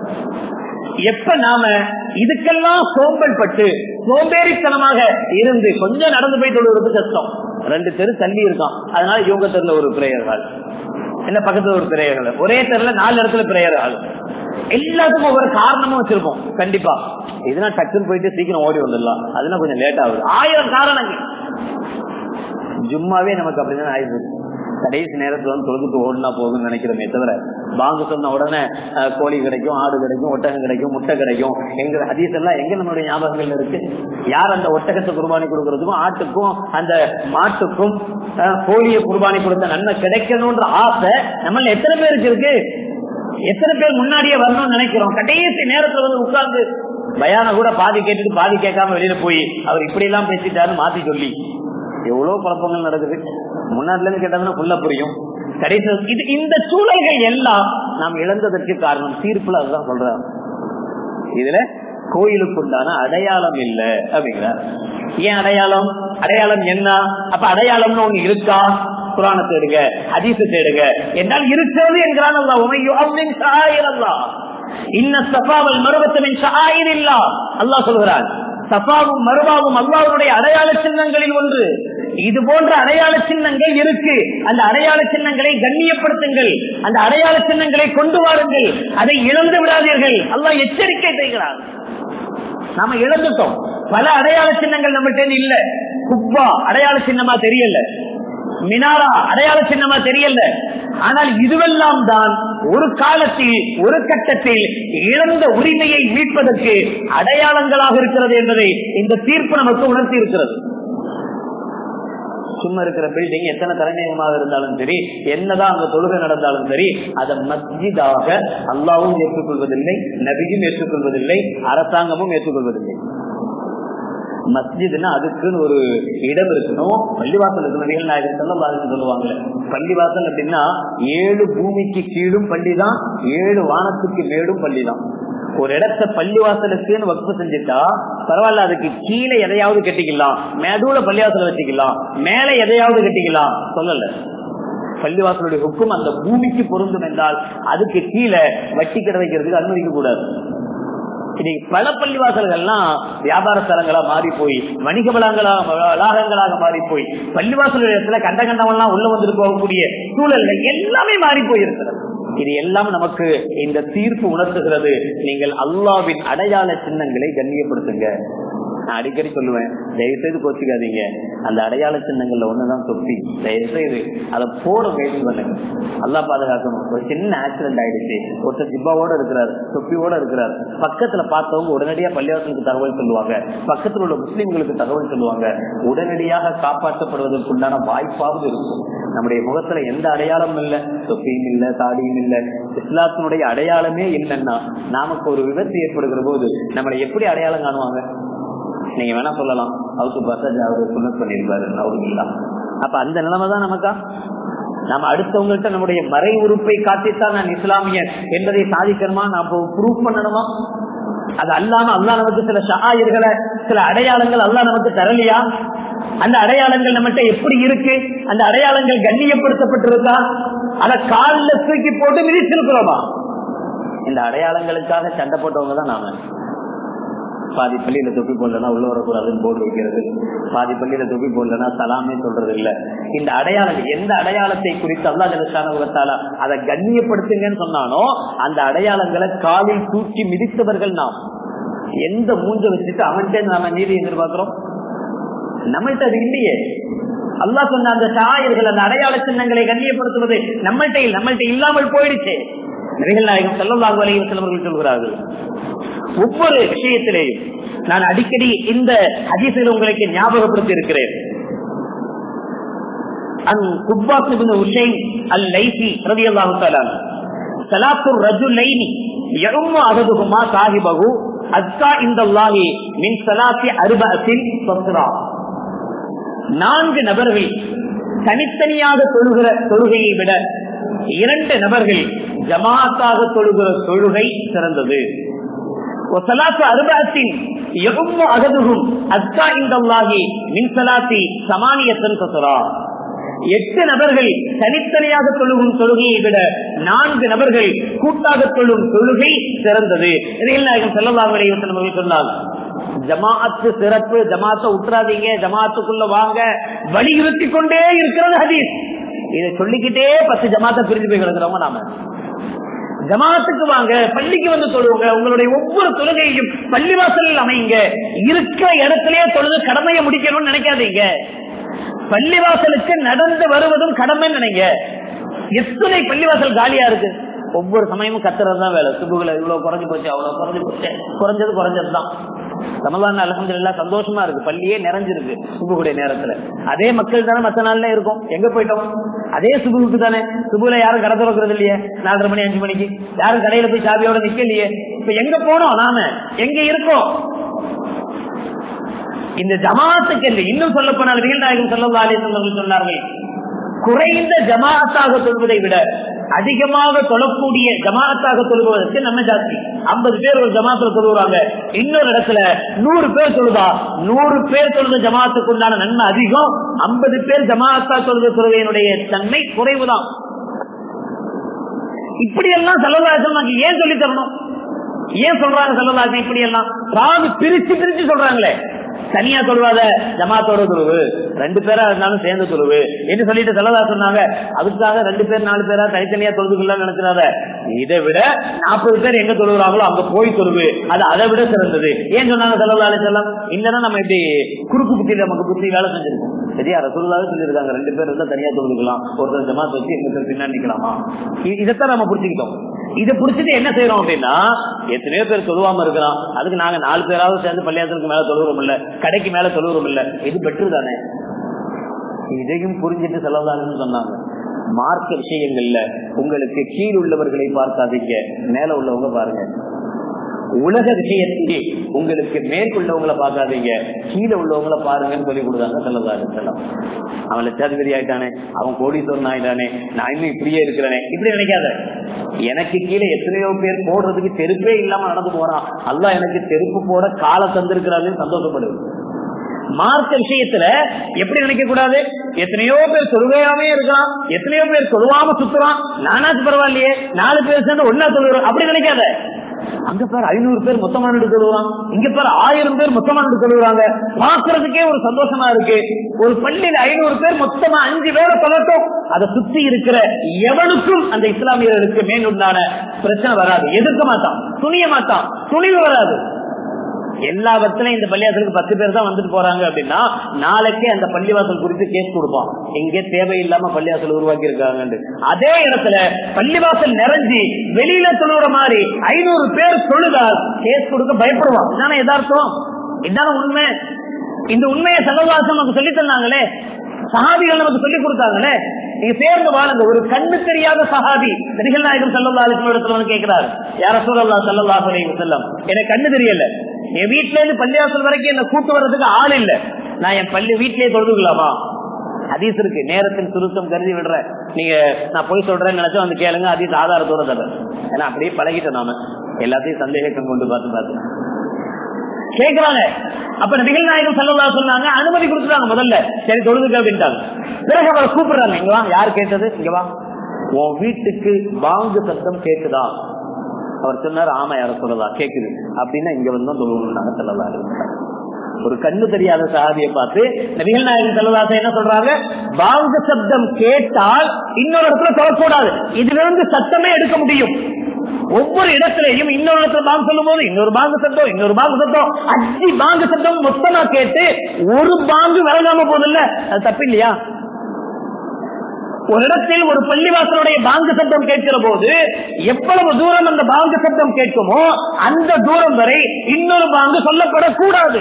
எப்ப நாம இதுக்கெல்லாம் சோம்பல் பட்டு சோம்பேறித்தனமாக இருந்து கொஞ்சம் நடந்து போய் தொழுவது கஷ்டம் ரெண்டு தெரு தள்ளி இருக்கான் அதனால யோக தெருல ஒரு பிரேயர் ஹால் என்ன பக்கத்துல ஒரு பிரேயர் ஹால் ஒரே தெருல நாலு இடத்துல பிரேயர் ஹால் எல்லாத்துக்கும் ஒவ்வொரு காரணமும் வச்சிருப்போம் கண்டிப்பா இதெல்லாம் டக்குன்னு போயிட்டு சீக்கிரம் ஓடி வந்துடலாம் அதெல்லாம் கொஞ்சம் லேட் ஆகுது ஆயிரம் காரணங்கள் ஜும்மாவே நமக்கு அப்படிதான் ஆயிடுது கடைசி நேரத்துல வந்து தொழுதுட்டு ஓடினா போகும்னு நினைக்கிறோமே தவிர பாங்கு சொன்ன உடனே அஹ், கோழி கிடைக்கும் ஆடு கிடைக்கும் ஒட்டகம் கிடைக்கும் முட்டை கிடைக்கும் எங்க ஹதீஸ் எல்லாம் எங்க நம்மளுடைய ஞாபகங்கள் இருக்கு யார் அந்த ஒட்டகத்தை குர்பானி கொடுக்கறதுக்கும் ஆட்டுக்கும் அந்த மாட்டுக்கும் அஹ், கோழியை குர்பானி கொடுத்த நன்மை கிடைக்கணும்ன்ற ஆசை நம்மள எத்தனை பேருக்கு இருக்கு எத்தனை பேர் முன்னாடியே வரணும்னு நினைக்கிறோம் கடைசி நேரத்துல வந்து உட்கார்ந்து பயான கூட பாதி கேட்டுட்டு பாதி கேட்காம வெளியில போய் அவர் இப்படி எல்லாம் பேசிட்டாரு மாத்தி சொல்லி எவ்வளவு குழப்பங்கள் நடக்குது முன்னாடில இருந்து கேட்டாங்கன்னா ஃபுல்லா புரியும் கடைசி இது இந்த சூழல்கள் எல்லாம் நாம் இழந்ததற்கு காரணம் தீர்ப்புல அதுதான் சொல்றாங்க இதுல கோயிலுக்கு உண்டான அடையாளம் இல்ல அப்படிங்கிறார் ஏன் அடையாளம் அடையாளம் என்ன அப்ப அடையாளம்னு ஒண்ணு இருக்கா குரானை தேடுங்க ஹதீஸ் தேடுங்க என்றால் இருக்கிறது என்கிறான் அல்லாஹ் உமையு அவ்வின் ஷாயிர் அல்லாஹ் இன்ன சஃபாவல் மருவத்தமின் ஷாயிர் இல்லா அல்லாஹ் சொல்கிறான் சஃபாவும் மருவாவும் அல்லாவுடைய அடையாள சின்னங்களில் ஒன்று இது போன்ற அடையாள சின்னங்கள் இருக்கு அந்த அடையாள சின்னங்களை கண்ணியப்படுத்துங்கள் அந்த அடையாள சின்னங்களை கொண்டு வாருங்கள் அதை இழந்து விடாதீர்கள் அல்லாஹ் எச்சரிக்கை செய்கிறார் நாம இழந்துட்டோம் பல அடையாள சின்னங்கள் நம்மகிட்ட இல்ல குப்பா அடையாள சின்னமா தெரியல மினாரா அடையாள சின்னமா தெரியல ஆனால் இதுவெல்லாம் தான் ஒரு காலத்தில் ஒரு கட்டத்தில் இழந்த உரிமையை மீட்பதற்கு அடையாளங்களாக இருக்கிறது என்பதை இந்த தீர்ப்பு நமக்கு உணர்த்தி இருக்கிறது சும்மா இருக்கிற பில்டிங் எத்தனை தலைமையகமாக இருந்தாலும் சரி என்னதான் அங்க தொழுகை நடந்தாலும் சரி அதை மஸ்ஜிதாக அல்லாவும் ஏற்றுக்கொள்வதில்லை நபியும் ஏற்றுக்கொள்வதில்லை அரசாங்கமும் ஏற்றுக்கொள்வதில்லை மஸ்ஜித்னா அதுக்குன்னு ஒரு இடம் இருக்கணும் பள்ளிவாசல் இருக்கணும் நபிகள் நாயகர் செல்லம் சொல்லுவாங்க பள்ளிவாசல் அப்படின்னா ஏழு பூமிக்கு கீழும் பள்ளிதான் ஏழு வானத்துக்கு மேலும் பள்ளிதான் ஒரு இடத்த பள்ளிவாசலுக்குன்னு வகுப்பு செஞ்சுட்டா பரவாயில்ல அதுக்கு கீழே எதையாவது கட்டிக்கலாம் மேடூல பள்ளிவாசல வச்சுக்கலாம் மேல எதையாவது கட்டிக்கலாம் சொல்லல பள்ளிவாசலுடைய ஹுக்கும் அந்த பூமிக்கு பொருந்தும் என்றால் அதுக்கு கீழே வட்டி கடை வைக்கிறதுக்கு அனுமதிக்க கூடாது இன்னைக்கு பல பள்ளிவாசல்கள்லாம் வியாபார ஸ்தலங்களா மாறி போய் வணிக வளங்களாக வளாகங்களாக மாறி போய் பள்ளிவாசல் இடத்துல கண்ட கண்டவெல்லாம் உள்ள வந்துட்டு போகக்கூடிய சூழல்ல எல்லாமே மாறி போயிருக்கிறது இது எல்லாம் நமக்கு இந்த தீர்ப்பு உணர்த்துகிறது நீங்கள் அல்லாவின் அடையாள சின்னங்களை கண்ணியப்படுத்துங்க நான் அடிக்கடி சொல்லுவேன் தயவு செய்து கோச்சிக்காதீங்க அந்த அடையாள சின்னங்கள்ல ஒண்ணுதான் தொப்பி தயவு செய்து அதை போட முயற்சி பண்ணுங்க நல்லா பாதுகாக்கணும் ஒரு சின்ன ஆக்சிடென்ட் ஆயிடுச்சு ஒருத்தர் ஜிப்பாவோட இருக்கிறார் தொப்பியோட இருக்கிறார் பக்கத்துல பார்த்தவங்க உடனடியா பள்ளிவாசலுக்கு தகவல் சொல்லுவாங்க பக்கத்தில் உள்ள முஸ்லிம்களுக்கு தகவல் சொல்லுவாங்க உடனடியாக காப்பாற்றப்படுவதற்குண்டான வாய்ப்பாவது இருக்கும் நம்முடைய முகத்துல எந்த அடையாளமும் இல்ல தொப்பியும் இல்ல தாடியும் இல்ல இஸ்லாத்தினுடைய அடையாளமே இல்லைன்னா நமக்கு ஒரு விபத்து ஏற்படுகிற போது நம்மளை எப்படி அடையாளம் காணுவாங்க நீங்க வேணா சொல்லலாம் அவருக்கு பசாஜ் அவர் சொல்ல பண்ணிருப்பாரு அவருக்கு அப்ப அந்த நிலைமை தான் நமக்கா நம்ம அடுத்தவங்கள்ட்ட நம்முடைய மறை உறுப்பை காட்டித்தான் நான் இஸ்லாமியன் என்பதை சாதிக்கணுமா நான் ப்ரூவ் பண்ணணுமா அது அல்லாம அல்லா நமக்கு சில ஷாயர்களை சில அடையாளங்கள் அல்லா நமக்கு தரலையா அந்த அடையாளங்கள் நம்மகிட்ட எப்படி இருக்கு அந்த அடையாளங்கள் கண்ணியப்படுத்தப்பட்டிருக்கா அத காலில் தூக்கி போட்டு மிதிச்சிருக்கிறோமா இந்த அடையாளங்களுக்காக சண்டை போட்டவங்க தான் நாம பாதி பள்ளியில தொப்பி போடலன்னா உள்ள வரக்கூடாதுன்னு போர்டு வைக்கிறது பாதி பள்ளியில தொப்பி போடலன்னா சலாமே சொல்றது இல்ல இந்த அடையாளம் எந்த அடையாளத்தை குறித்து அல்லா ஜலசான அதை கண்ணியப்படுத்துங்கன்னு சொன்னானோ அந்த அடையாளங்களை காலில் தூக்கி மிதித்தவர்கள் நாம் எந்த மூஞ்ச வச்சுட்டு அவன்கிட்ட நாம நீதி எதிர்பார்க்கிறோம் நம்மள்கிட்ட அது இல்லையே அல்லா சொன்ன அந்த சாயர்கள் அந்த அடையாள சின்னங்களை கண்ணியப்படுத்துவது நம்மள்கிட்ட நம்மள்கிட்ட இல்லாமல் போயிடுச்சு நபிகள் நாயகம் செல்லல்லாஹு அலைஹி வஸல்லம் சொல்கிறார்கள் ஒவ்வொரு விஷயத்திலேயும் நான் அடிக்கடி இந்த ஹதீஸில் உங்களுக்கு ஞாபகப்படுத்தி இருக்கிறேன் அன் குப்பாஸ் இப்னு உஷைன் அல் லைசி ரலியல்லாஹு தஆலா ஸலாத்து ரஜுலைனி யஉம்மு அஹதுஹுமா சாஹிபஹு அஸ்கா இந்தல்லாஹி மின் ஸலாத்தி அர்பஅத்தின் ஃபஸ்ரா நான்கு நபர்கள் தனித்தனியாக தொழுகிற தொழுகையை விட இரண்டு நபர்கள் ஜமாத்தாக தொழுகிற தொழுகை சிறந்தது எட்டு நபர்கள் தனித்தனியாக தொழுகும் தொழுகையை விட நான்கு நபர்கள் கூட்டாக தொழும் தொழுகை சிறந்தது நாயகம் செல்லல்லாஹ் சொன்னால் ஜமாஅத்து சிறப்பு ஜமாத்தை உற்றாதீங்க ஜமாத்துக்குள்ள வாங்க வலியுறுத்தி கொண்டே இருக்கிறது ஹதீஸ் இதை சொல்லிக்கிட்டே பத்து ஜமாத்தை பிரிஞ்சு போய் கிடக்கிறவங்க நாம ஜமாத்துக்கு வாங்க பள்ளிக்கு வந்து தொழுவுங்க உங்களுடைய ஒவ்வொரு தொழுகையும் பள்ளிவாசலில் அமைங்க இருக்கிற இடத்திலேயே தொழுது கடமையை முடிக்கணும்னு நினைக்காதீங்க பள்ளிவாசலுக்கு நடந்து வருவதும் கடமை நினைங்க எத்தனை பள்ளிவாசல் காலியா இருக்கு ஒவ்வொரு சமயமும் கத்துறது தான் வேலை சுபுகளை இவ்வளவு குறைஞ்சு போச்சு அவ்வளவு குறைஞ்சு போச்சு குறைஞ்சது குறைஞ்சதுதான் ரமலான் அலமதுல்லா சந்தோஷமா இருக்கு பள்ளியே நிறைஞ்சிருக்கு சுபுகுடைய நேரத்துல அதே மக்கள் தானே மத்த நாள்ல இருக்கும் எங்க போயிட்டோம் அதே சுபுக்கு தானே சுபுல யாரும் கடை திறக்கிறது இல்லையே நாலரை மணி அஞ்சு மணிக்கு யாரும் கடையில போய் சாவியோட நிக்கலையே இப்ப எங்க போனோம் நாம எங்க இருக்கோம் இந்த ஜமாத்துக்கு என்று இன்னும் சொல்ல போனால் நாயகம் செல்லவாலேசன் சொன்னார்கள் குறைந்த ஜமாத்தாக சொல்வதை விட அதிகமாக தொழக்கூடிய ஜமாத்தாக தொழுவதற்கு நம்ம ஜாஸ்தி ஐம்பது பேர் ஒரு ஜமாத்துல தொழுவாங்க இன்னொரு இடத்துல நூறு பேர் தொழுதா நூறு பேர் தொழுத ஜமாத்துக்கு உண்டான நன்மை அதிகம் ஐம்பது பேர் ஜமாத்தா தொழுத தொழுகையினுடைய தன்மை குறைவுதான் இப்படி எல்லாம் செலவாசம் நாங்க ஏன் சொல்லி தரணும் ஏன் சொல்றாங்க சொல்லலாம் இப்படி எல்லாம் பாகு பிரிச்சு பிரிச்சு சொல்றாங்களே தனியா சொல்வாத ஜமாத்தோட தொழுவு ரெண்டு பேரா இருந்தாலும் சேர்ந்து தொழுவு என்று சொல்லிட்டு செல்லதா சொன்னாங்க அதுக்காக ரெண்டு பேர் நாலு பேரா தனித்தனியா தொழுதுக்கலாம்னு நினைக்கிறாத இதை விட நாற்பது பேர் எங்க தொழுகிறாங்களோ அங்க போய் தொழுவு அது அதை விட சிறந்தது ஏன் சொன்னாங்க செல்லதா செல்லம் இல்லைன்னா நம்ம இப்படி குறுக்கு புத்தி நமக்கு புத்தி வேலை செஞ்சிருக்கோம் சரியா ரசூல்லாவே சொல்லியிருக்காங்க ரெண்டு பேர் இருந்தா தனியா தொழுதுக்கலாம் ஒருத்தர் ஜமாத் வச்சு இன்னொருத்தர் பின்னாடி நிக்கலாமா இ- இதைத்தான் நம்ம புரிஞ்சுக்கிட்டோம் இதை புடிச்சிட்டு என்ன செய்யறோம் அப்படின்னா எத்தனையோ பேர் தொழுவாம இருக்கிறோம் அதுக்கு நாங்க நாலு பேராவது சேர்ந்து பள்ளியாசலுக்கு மேல தொழுகிறோம் இல்ல கடைக்கு மேல தொழுகிறோம் இல்ல இது பெற்று தானே இதையும் புரிஞ்சிட்டு செலவுதான்னு சொன்னாங்க மார்க்க விஷயங்கள்ல உங்களுக்கு கீழ் உள்ளவர்களை பார்க்காதீங்க மேல உள்ளவங்க பாருங்க உலக விஷயத்திலே உங்களுக்கு மேற்கொள்ளவங்களை பார்க்காதீங்க கீழே உள்ளவங்கள பாருங்கன்னு சொல்லி கொடுத்தாங்க செல்லதாரு செல்லம் அவன் லட்சாதிபதி ஆயிட்டானே அவன் கோடீஸ்வரன் ஆயிட்டானே நான் இன்னும் இப்படியே இருக்கிறேனே இப்படி நினைக்காத எனக்கு கீழே எத்தனையோ பேர் போடுறதுக்கு செருப்பே இல்லாம நடந்து போறான் அல்லாஹ் எனக்கு செருப்பு போட காலை தந்திருக்கிறாருன்னு சந்தோஷப்படுது மார்க்க விஷயத்துல எப்படி நினைக்க கூடாது எத்தனையோ பேர் தொழுகையாவே இருக்கலாம் எத்தனையோ பேர் தொழுவாம சுத்துறான் நானாச்சு பரவாயில்லையே நாலு பேர் சேர்ந்து ஒன்னா தொழுகிறோம் அப்படி நினைக்காத அங்க பேர் ஐநூறு பேர் மொத்தமா நின்று தொழுவான் இங்க பேர் ஆயிரம் பேர் மொத்தமா நின்று தொழுகிறாங்க பாக்குறதுக்கே ஒரு சந்தோஷமா இருக்கு ஒரு பள்ளியில ஐநூறு பேர் மொத்தமா அஞ்சு பேரை தொழட்டும் அதை சுத்தி இருக்கிற எவனுக்கும் அந்த இஸ்லாமியர்களுக்கு மேலுண்டான பிரச்சனை வராது எதிர்க்க மாட்டான் துணிய மாட்டான் துணிவு வராது எல்லாவற்றிலும் இந்த பள்ளிவாசலுக்கு பத்து பேர் தான் வந்துட்டு போறாங்க அப்படின்னா நாளைக்கே அந்த பள்ளிவாசல் குறித்து கேஸ் கொடுப்போம் எங்கே தேவையில்லாம பள்ளிவாசல் உருவாக்கி இருக்காங்க அதே இடத்துல பள்ளிவாசல் நிறைஞ்சி வெளியில தொழுற மாதிரி ஐநூறு பேர் தொழுதால் கேஸ் கொடுக்க பயப்படுவோம் இதான யதார்த்தம் இதான உண்மை இந்த உண்மையை செலவாசம் நமக்கு சொல்லி தந்தாங்களே சஹாபிகள் நமக்கு சொல்லி கொடுத்தாங்களே நீங்க சேர்ந்து வாழுங்க ஒரு கண்ணு தெரியாத சஹாபி நபிகள் நாயகம் சல்லல்லா அலிஸ்லாம் இடத்துல வந்து கேட்கிறாரு யார சூழல்லா சல்லல்லா அலைஹி செல்லம் எனக்கு கண்ணு தெரியல என் வீட்டுல இருந்து பள்ளிவாசல் வரைக்கும் என்ன கூட்டு வர்றதுக்கு ஆள் இல்ல நான் என் பள்ளி வீட்டிலேயே தொழுதுக்கலாமா ஹதீஸ் இருக்கு நேரத்தின் சுருக்கம் கருதி விடுறேன் நீங்க நான் போய் சொல்றேன்னு நினைச்சா வந்து கேளுங்க ஹதீஸ் ஆதாரத்தோட தர ஏன்னா அப்படியே பழகிட்டோம் நாம எல்லாத்தையும் சந்தேகம் கொண்டு பார்த்து பார்த்து கேக்குறாங்க அப்ப நபிகள் நாயகம் செல்லவா சொன்னாங்க அனுமதி கொடுத்துட்டாங்க முதல்ல சரி தொழுதுக்க அப்படின்ட்டாங்க பிறகு அவரை கூப்பிடுறாங்க இங்க வா யார் கேட்டது இங்க வா உன் வீட்டுக்கு பாங்கு சத்தம் கேக்குதா அவர் சொன்னார் ஆமா யார சொல்லதா கேக்குது அப்படின்னா இங்க வந்து தான் தொழுவணும்னாங்க செல்லவா ஒரு கண்ணு தெரியாத சாதியை பார்த்து நபிகள் நாயகம் செல்லதாச என்ன சொல்றாங்க பாங்கு சப்தம் கேட்டால் இன்னொரு இடத்துல சொல்லக்கூடாது இதுல இருந்து சத்தமே எடுக்க முடியும் ஒவ்வொரு இடத்திலையும் இன்னொரு இடத்துல பாங்கு சொல்லும் போது இன்னொரு பாங்கு சத்தம் இன்னொரு பாங்கு சத்தம் அஞ்சு பாங்கு சத்தம் மொத்தமா கேட்டு ஒரு பாங்கு விளங்காம போதில்ல அது தப்பு இல்லையா ஒரு இடத்தில் ஒரு பள்ளிவாசலுடைய பாங்கு சத்தம் கேட்கிற போது எவ்வளவு தூரம் அந்த பாங்கு சத்தம் கேட்குமோ அந்த தூரம் வரை இன்னொரு பாங்கு சொல்லப்படக்கூடாது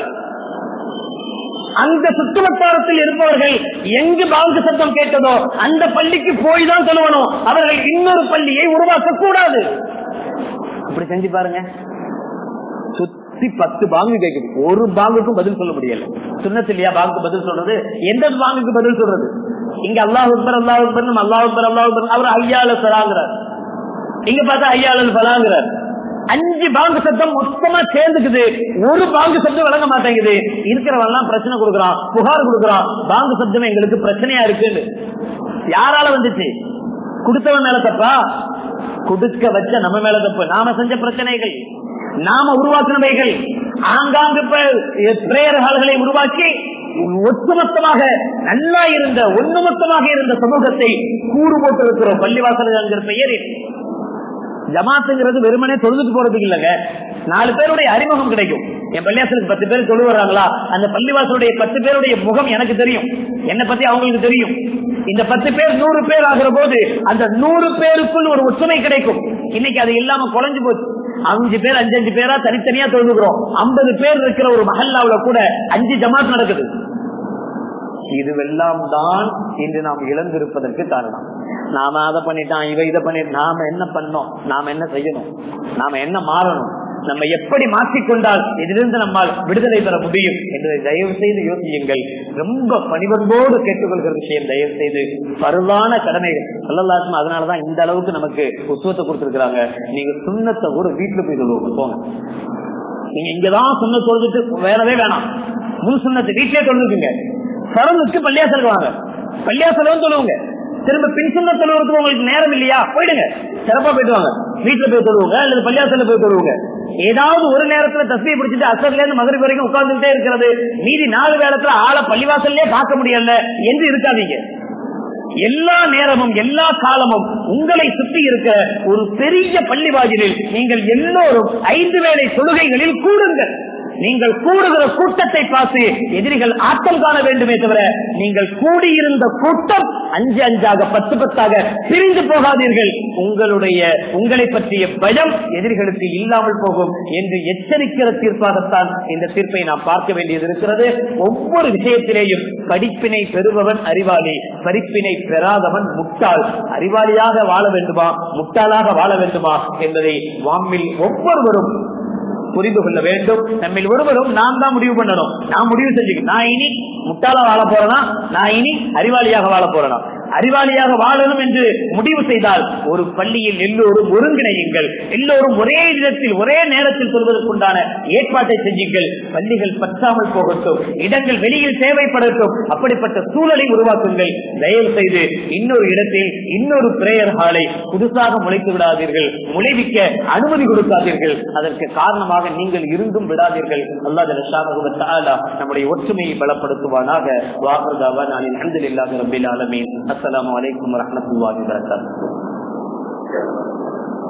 அந்த சுற்றுவட்டாரத்தில் இருப்பவர்கள் எங்கு பாங்கு சத்தம் கேட்டதோ அந்த பள்ளிக்கு போய் தான் சொல்லணும் அவர்கள் இன்னொரு பள்ளியை உருவாக்க கூடாது அப்படி செஞ்சு பாருங்க சுத்தி பத்து பாங்கு கேக்குது ஒரு பாங்குக்கும் பதில் சொல்ல முடியல சுண்ணத்து இல்லையா பாங்குக்கு பதில் சொல்றது எந்த பாங்குக்கு பதில் சொல்றது இங்க அல்லாஹ் உக்பர் அல்லாஹ் உக்பர் நம்ம அல்லாஹ் உக்பர் அல்லாஹ் உக்பர் அவர் ஐயால சலாங்கிறார் இங்க பார்த்தா ஐயாளல் பலாங்கிறார் அஞ்சு பாங்கு சத்தம் மொத்தமா சேர்ந்துக்குது ஒரு பாங்கு சத்தம் விளங்க மாட்டேங்குது இருக்கிறவெல்லாம் பிரச்சனை கொடுக்குறான் புகார் கொடுக்குறான் பாங்கு சத்தம் எங்களுக்கு பிரச்சனையா இருக்குன்னு யாரால வந்துச்சு கொடுத்தவன் மேல தப்பா கொடுக்க வச்ச நம்ம மேல தப்பு நாம செஞ்ச பிரச்சனைகள் நாம உருவாக்கினவைகள் ஆங்காங்கு பிரேயர் ஹால்களை உருவாக்கி ஒட்டுமொத்தமாக நல்லா இருந்த ஒட்டுமொத்தமாக இருந்த சமூகத்தை கூறு போட்டு இருக்கிறோம் பள்ளிவாசல்கள் பெயரில் ஜமாத்துங்கிறது வெறுமனே தொழுதுட்டு போறதுக்கு இல்லைங்க நாலு பேருடைய அறிமுகம் கிடைக்கும் என் பள்ளிவாசலுக்கு பத்து பேர் தொழு வர்றாங்களா அந்த பள்ளிவாசலுடைய பத்து பேருடைய முகம் எனக்கு தெரியும் என்னை பத்தி அவங்களுக்கு தெரியும் இந்த பத்து பேர் நூறு பேர் ஆகிற போது அந்த நூறு பேருக்குள் ஒரு ஒற்றுமை கிடைக்கும் இன்னைக்கு அது இல்லாம குறைஞ்சு போச்சு அஞ்சு பேர் அஞ்சு அஞ்சு பேரா தனித்தனியா தொழுகிறோம் ஐம்பது பேர் இருக்கிற ஒரு மஹல்லாவுல கூட அஞ்சு ஜமாத் நடக்குது இதுவெல்லாம் தான் இன்று நாம் இழந்திருப்பதற்கு காரணம் நாம அதை பண்ணிட்டான் இவ இதை பண்ணிட்டு நாம என்ன பண்ணோம் நாம என்ன செய்யணும் நாம என்ன மாறணும் நம்ம எப்படி மாற்றிக்கொண்டால் இதிலிருந்து நம்மால் விடுதலை பெற முடியும் என்பதை தயவு செய்து யோசியுங்கள் ரொம்ப பணிவன்போடு கேட்டுக்கொள்கிற விஷயம் தயவு செய்து பருவான கடமைகள் சொல்லலாச்சும் அதனாலதான் இந்த அளவுக்கு நமக்கு உத்துவத்தை கொடுத்திருக்கிறாங்க நீங்க சுண்ணத்தை கூட வீட்டுல போய் சொல்லுவோம் போங்க நீங்க இங்கதான் சுண்ண தொழுதுட்டு வேறவே வேணாம் முன் சுண்ணத்தை வீட்டிலே தொழுதுக்குங்க சரணுக்கு பள்ளியாசலுக்கு வாங்க பள்ளியாசலம் தொழுவுங்க திரும்ப பின் சுண்ண தொழுவதுக்கு உங்களுக்கு நேரம் இல்லையா போயிடுங்க சிறப்பா போயிட்டு வாங்க வீட்டுல போய் தொழுவுங்க அல்லது பள்ளியாசல போய் தொழுவுங்க ஏதாவது ஒரு நேரத்துல தஸ்மியை பிடிச்சிட்டு அசர்ல இருந்து மதுரை வரைக்கும் உட்கார்ந்துட்டே இருக்கிறது மீதி நாலு வேளத்துல ஆளை பள்ளிவாசல்லே பார்க்க முடியல என்று இருக்காதீங்க எல்லா நேரமும் எல்லா காலமும் உங்களை சுற்றி இருக்க ஒரு பெரிய பள்ளிவாஜிலில் நீங்கள் எல்லோரும் ஐந்து வேளை தொழுகைகளில் கூடுங்கள் நீங்கள் கூடுகிற கூட்டத்தை பார்த்து எதிரிகள் ஆட்டம் காண வேண்டுமே தவிர நீங்கள் கூடியிருந்த கூட்டம் அஞ்சு அஞ்சாக பத்து பத்தாக பிரிந்து போகாதீர்கள் உங்களுடைய உங்களை பற்றிய பயம் எதிரிகளுக்கு இல்லாமல் போகும் என்று எச்சரிக்கிற தீர்ப்பாகத்தான் இந்த தீர்ப்பை நாம் பார்க்க வேண்டியது இருக்கிறது ஒவ்வொரு விஷயத்திலேயும் படிப்பினை பெறுபவன் அறிவாளி படிப்பினை பெறாதவன் முட்டாள் அறிவாளியாக வாழ வேண்டுமா முட்டாளாக வாழ வேண்டுமா என்பதை வாமில் ஒவ்வொருவரும் புரிந்து கொள்ள வேண்டும் நம்மில் ஒருவரும் நாம் தான் முடிவு பண்ணணும் நான் முடிவு செஞ்சுக்க நான் இனி முட்டாளா வாழ போறேனா நான் இனி அறிவாளியாக வாழ போறேனா அறிவாளியாக வாழணும் என்று முடிவு செய்தால் ஒரு பள்ளியில் எல்லோரும் ஒருங்கிணையுங்கள் எல்லோரும் ஒரே இடத்தில் ஒரே நேரத்தில் சொல்வதற்குண்டான ஏற்பாட்டை செஞ்சுங்கள் பள்ளிகள் பற்றாமல் போகட்டும் இடங்கள் வெளியில் தேவைப்படட்டும் அப்படிப்பட்ட சூழலை உருவாக்குங்கள் தயவு செய்து இன்னொரு இடத்தில் இன்னொரு பிரேயர் ஹாலை புதுசாக முளைத்து விடாதீர்கள் முளைவிக்க அனுமதி கொடுக்காதீர்கள் அதற்கு காரணமாக நீங்கள் இருந்தும் விடாதீர்கள் அல்லா ஜலஷானகுவத்தாலா நம்முடைய ஒற்றுமையை பலப்படுத்துவானாக வாக்குதாவா நான் அஹமதுல்லாஹி ரபில் ஆலமீன் அஸ்ஸலாமு அலைக்கும் வரஹ்மத்துல்லாஹி வபரகாத்துஹு